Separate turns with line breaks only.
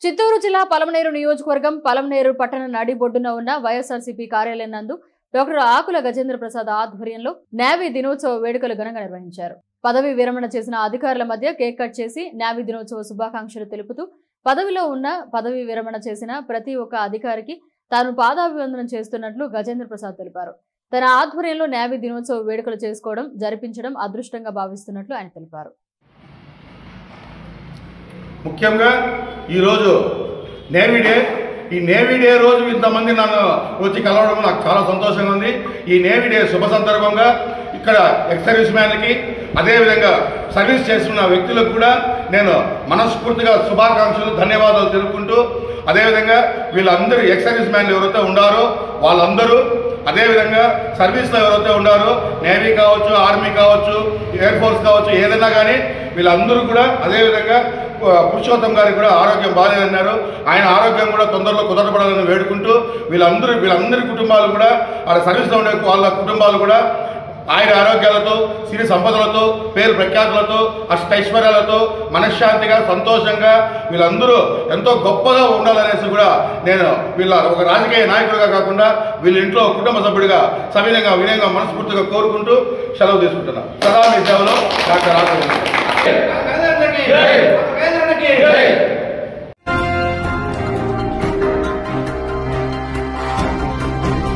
చిత్తూరు జిల్లా పలమనేరు నియోజకవర్గం పలమనేరు పట్టణ నడిబొడ్డున ఉన్న వైఎస్ఆర్సీపీ కార్యాలయం నందు డాక్టర్ ఆకుల గజేంద్ర ప్రసాద్ ఆధ్వర్యంలో నేవీ దినోత్సవ వేడుకలు ఘనంగా నిర్వహించారు పదవి విరమణ చేసిన అధికారుల మధ్య కేక్ కట్ చేసి నేవీ దినోత్సవ శుభాకాంక్షలు తెలుపుతూ పదవిలో ఉన్న పదవి విరమణ చేసిన ప్రతి ఒక్క అధికారికి తాను పాదాభివందనం చేస్తున్నట్లు గజేంద్ర ప్రసాద్ తెలిపారు తన ఆధ్వర్యంలో నేవీ దినోత్సవ వేడుకలు చేసుకోవడం జరిపించడం అదృష్టంగా భావిస్తున్నట్లు ఆయన తెలిపారు
ముఖ్యంగా ఈరోజు నేవీ డే ఈ నేవీ డే రోజు ఇంతమంది నన్ను వచ్చి కలవడం నాకు చాలా సంతోషంగా ఉంది ఈ నేవీ డే శుభ సందర్భంగా ఇక్కడ ఎక్స్ సర్వీస్ మ్యాన్కి అదేవిధంగా సర్వీస్ చేస్తున్న వ్యక్తులకు కూడా నేను మనస్ఫూర్తిగా శుభాకాంక్షలు ధన్యవాదాలు తెలుపుకుంటూ అదేవిధంగా వీళ్ళందరూ ఎక్స్ సర్వీస్ మ్యాన్లు ఎవరైతే ఉన్నారో వాళ్ళందరూ అదేవిధంగా సర్వీస్లో ఎవరైతే ఉన్నారో నేవీ కావచ్చు ఆర్మీ కావచ్చు ఎయిర్ ఫోర్స్ కావచ్చు ఏదైనా కానీ వీళ్ళందరూ కూడా అదేవిధంగా ఆ, పురుషోత్తం గారికి కూడా ఆరోగ్యం బాగాలేదన్నారు ఆయన ఆరోగ్యం కూడా తొందరలో కుదరపడాలని వేడుకుంటూ వీళ్ళందరూ వీళ్ళందరి కుటుంబాలు కూడా ఆ సర్వీస్లో ఉండే వాళ్ళ కుటుంబాలు కూడా ఆయన ఆరోగ్యాలతో సిరి సంపదలతో పేరు ప్రఖ్యాతులతో అష్టైశ్వర్యాలతో మనశ్శాంతిగా సంతోషంగా వీళ్ళందరూ ఎంతో గొప్పగా ఉండాలనేసి కూడా నేను వీళ్ళ ఒక రాజకీయ నాయకుడిగా కాకుండా వీళ్ళ ఇంట్లో కుటుంబ సభ్యుడిగా సవినయంగా వినయంగా మనస్ఫూర్తిగా కోరుకుంటూ సెలవు తీసుకుంటున్నాను సదా మీ సేవలో డాక్టర్ రాఘవేంద్ర